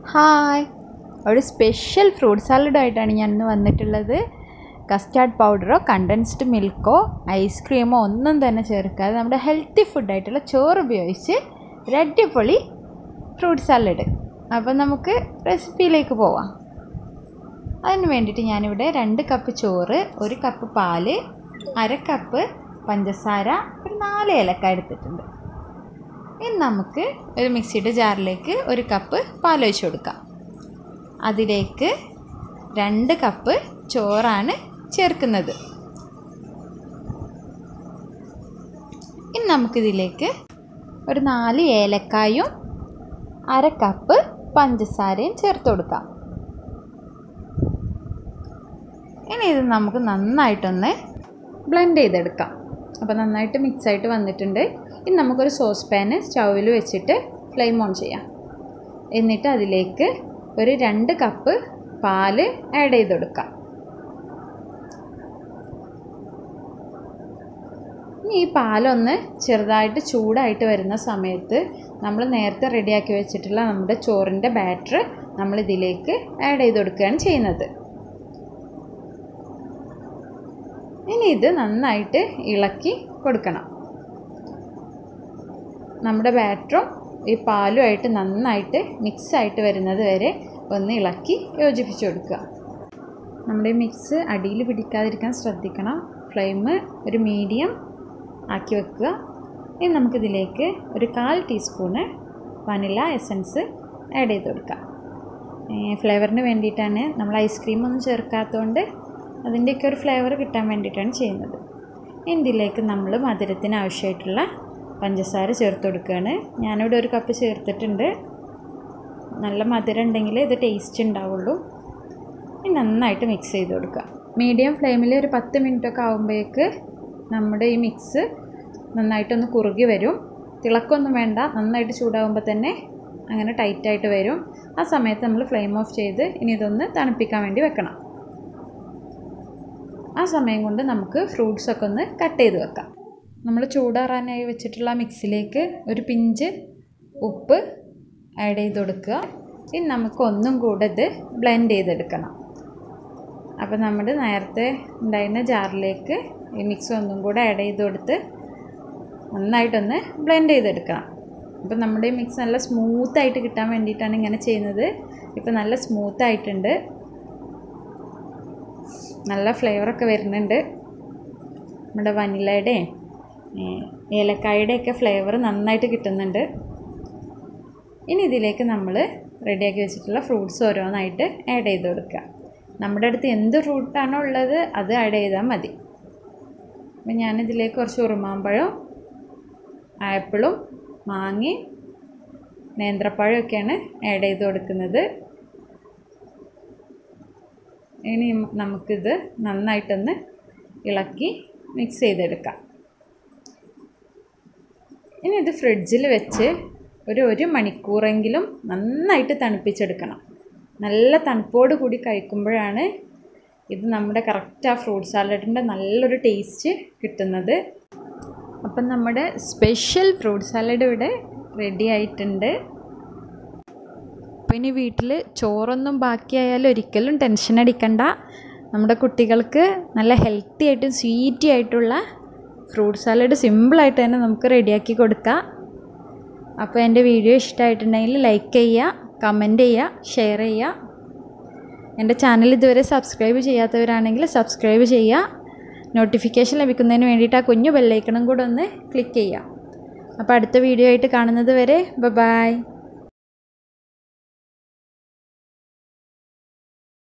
hi ഒരു special fruit സാലഡായിട്ടാണ് ഞാൻ ഇന്ന് വന്നിട്ടുള്ളത് കസ്റ്റാർഡ് പൗഡറോ കണ്ടൻസ്ഡ് മിൽക്കോ ഐസ്ക്രീമോ ഒന്നും തന്നെ ചേർക്കാതെ നമ്മുടെ ഹെൽത്തി ഫുഡായിട്ടുള്ള ചോറ് ഉപയോഗിച്ച് ഒരു അടിപൊളി ഫ്രൂട്ട് സാലഡ് അപ്പം നമുക്ക് റെസിപ്പിയിലേക്ക് പോവാം അതിന് വേണ്ടിയിട്ട് ഞാനിവിടെ രണ്ട് കപ്പ് ചോറ് ഒരു കപ്പ് പാല് അര കപ്പ് പഞ്ചസാര ഒരു നാല് ഏലക്ക എടുത്തിട്ടുണ്ട് ഇനി നമുക്ക് ഒരു മിക്സിയുടെ ജാറിലേക്ക് ഒരു കപ്പ് പാലൊഴിച്ച് കൊടുക്കാം അതിലേക്ക് രണ്ട് കപ്പ് ചോറാണ് ചേർക്കുന്നത് ഇനി നമുക്കിതിലേക്ക് ഒരു നാല് ഏലക്കായും അര കപ്പ് പഞ്ചസാരയും ചേർത്ത് കൊടുക്കാം ഇനി ഇത് നമുക്ക് നന്നായിട്ടൊന്ന് ബ്ലെൻഡ് ചെയ്തെടുക്കാം അപ്പോൾ നന്നായിട്ട് മിക്സ് ആയിട്ട് വന്നിട്ടുണ്ട് ഇനി നമുക്കൊരു സോസ് പാന് സ്റ്റൗവിൽ വെച്ചിട്ട് ഫ്ലെയിം ഓൺ ചെയ്യാം എന്നിട്ട് അതിലേക്ക് ഒരു രണ്ട് കപ്പ് പാല് ആഡ് ചെയ്ത് കൊടുക്കാം ഇനി ഈ പാലൊന്ന് ചെറുതായിട്ട് ചൂടായിട്ട് വരുന്ന സമയത്ത് നമ്മൾ നേരത്തെ റെഡിയാക്കി വെച്ചിട്ടുള്ള നമ്മുടെ ചോറിൻ്റെ ബാറ്റർ നമ്മൾ ഇതിലേക്ക് ആഡ് ചെയ്ത് കൊടുക്കുകയാണ് ചെയ്യുന്നത് ഇനി ഇത് നന്നായിട്ട് ഇളക്കി കൊടുക്കണം നമ്മുടെ ബാറ്ററും ഈ പാലുമായിട്ട് നന്നായിട്ട് മിക്സ് ആയിട്ട് വരുന്നത് വരെ ഒന്ന് ഇളക്കി യോജിപ്പിച്ച് കൊടുക്കുക നമ്മുടെ മിക്സ് അടിയിൽ പിടിക്കാതിരിക്കാൻ ശ്രദ്ധിക്കണം ഫ്ലെയിം ഒരു മീഡിയം ആക്കി വെക്കുക ഇനി നമുക്കിതിലേക്ക് ഒരു കാൽ ടീസ്പൂണ് വനില എസൻസ് ആഡ് ചെയ്ത് കൊടുക്കാം ഫ്ലേവറിന് വേണ്ടിയിട്ടാണ് നമ്മൾ ഐസ്ക്രീം ഒന്നും ചേർക്കാത്തതുകൊണ്ട് അതിൻ്റെയൊക്കെ ഒരു ഫ്ലേവർ കിട്ടാൻ വേണ്ടിയിട്ടാണ് ചെയ്യുന്നത് ഇതിലേക്ക് നമ്മൾ മധുരത്തിന് ആവശ്യമായിട്ടുള്ള പഞ്ചസാര ചേർത്ത് കൊടുക്കുകയാണ് ഞാനിവിടെ ഒരു കപ്പ് ചേർത്തിട്ടുണ്ട് നല്ല മധുരം ഉണ്ടെങ്കിൽ ഇത് ടേസ്റ്റ് ഉണ്ടാവുള്ളൂ ഇനി നന്നായിട്ട് മിക്സ് ചെയ്ത് കൊടുക്കുക മീഡിയം ഫ്ലെയിമിൽ ഒരു പത്ത് മിനിറ്റൊക്കെ ആകുമ്പോഴേക്ക് നമ്മുടെ ഈ മിക്സ് നന്നായിട്ടൊന്ന് കുറുകി വരും തിളക്കൊന്നും വേണ്ട നന്നായിട്ട് ചൂടാകുമ്പോൾ തന്നെ അങ്ങനെ ടൈറ്റായിട്ട് വരും ആ സമയത്ത് നമ്മൾ ഫ്ലെയിം ഓഫ് ചെയ്ത് ഇനി ഇതൊന്ന് തണുപ്പിക്കാൻ വേണ്ടി വെക്കണം ആ സമയം കൊണ്ട് നമുക്ക് ഫ്രൂട്ട്സൊക്കെ ഒന്ന് കട്ട് ചെയ്ത് വെക്കാം നമ്മൾ ചൂടാറാനായി വെച്ചിട്ടുള്ള മിക്സിലേക്ക് ഒരു പിഞ്ച് ഉപ്പ് ആഡ് ചെയ്ത് കൊടുക്കുക ഇനി നമുക്ക് ഒന്നും കൂടെ ഇത് ബ്ലെൻഡ് ചെയ്തെടുക്കണം അപ്പോൾ നമ്മൾ നേരത്തെ ഉണ്ടായിരുന്ന ജാറിലേക്ക് ഈ മിക്സ് ഒന്നും കൂടെ ആഡ് ചെയ്ത് കൊടുത്ത് നന്നായിട്ടൊന്ന് ബ്ലെൻഡ് ചെയ്തെടുക്കണം അപ്പോൾ നമ്മുടെ ഈ മിക്സ് നല്ല സ്മൂത്തായിട്ട് കിട്ടാൻ വേണ്ടിയിട്ടാണ് ഇങ്ങനെ ചെയ്യുന്നത് ഇപ്പോൾ നല്ല സ്മൂത്തായിട്ടുണ്ട് നല്ല ഫ്ലേവറൊക്കെ വരുന്നുണ്ട് നമ്മുടെ വനിലയുടെയും ഏലക്കായുടെയൊക്കെ ഫ്ലേവർ നന്നായിട്ട് കിട്ടുന്നുണ്ട് ഇനി ഇതിലേക്ക് നമ്മൾ റെഡിയാക്കി വെച്ചിട്ടുള്ള ഫ്രൂട്ട്സ് ഓരോന്നായിട്ട് ആഡ് ചെയ്ത് കൊടുക്കുക നമ്മുടെ അടുത്ത് എന്ത് ഫ്രൂട്ടാണോ ഉള്ളത് അത് ആഡ് ചെയ്താൽ മതി അപ്പം ഞാനിതിലേക്ക് കുറച്ച് ഉറുമാമ്പഴം ആപ്പിളും മാങ്ങയും നേന്ത്രപ്പഴമൊക്കെയാണ് ആഡ് ചെയ്ത് കൊടുക്കുന്നത് ഇനി നമുക്കിത് നന്നായിട്ടൊന്ന് ഇളക്കി മിക്സ് ചെയ്തെടുക്കാം ഇനി ഇത് ഫ്രിഡ്ജിൽ വെച്ച് ഒരു ഒരു മണിക്കൂറെങ്കിലും നന്നായിട്ട് തണുപ്പിച്ചെടുക്കണം നല്ല തണുപ്പോട് കൂടി കഴിക്കുമ്പോഴാണ് ഇത് നമ്മുടെ കറക്റ്റ് ആ ഫ്രൂട്ട് സാലഡിൻ്റെ നല്ലൊരു ടേസ്റ്റ് കിട്ടുന്നത് അപ്പം നമ്മുടെ സ്പെഷ്യൽ ഫ്രൂട്ട് സാലഡ് ഇവിടെ റെഡി ആയിട്ടുണ്ട് അപ്പോൾ ഇനി വീട്ടിൽ ചോറൊന്നും ബാക്കിയായാലും ഒരിക്കലും ടെൻഷൻ അടിക്കണ്ട നമ്മുടെ കുട്ടികൾക്ക് നല്ല ഹെൽത്തി ആയിട്ടും സ്വീറ്റി ആയിട്ടുള്ള ഫ്രൂട്ട് സാലഡ് സിമ്പിളായിട്ട് തന്നെ നമുക്ക് റെഡിയാക്കി കൊടുക്കാം അപ്പോൾ എൻ്റെ വീഡിയോ ഇഷ്ടമായിട്ടുണ്ടെങ്കിൽ ലൈക്ക് ചെയ്യുക കമൻറ്റ് ചെയ്യുക ഷെയർ ചെയ്യുക എൻ്റെ ചാനൽ ഇതുവരെ സബ്സ്ക്രൈബ് ചെയ്യാത്തവരാണെങ്കിൽ സബ്സ്ക്രൈബ് ചെയ്യുക നോട്ടിഫിക്കേഷൻ ലഭിക്കുന്നതിന് വേണ്ടിയിട്ട് ആ കുഞ്ഞു ബെല്ലൈക്കണം കൂടെ ഒന്ന് ക്ലിക്ക് ചെയ്യുക അപ്പോൾ അടുത്ത വീഡിയോ ആയിട്ട് കാണുന്നത് വരെ ബ ബായ്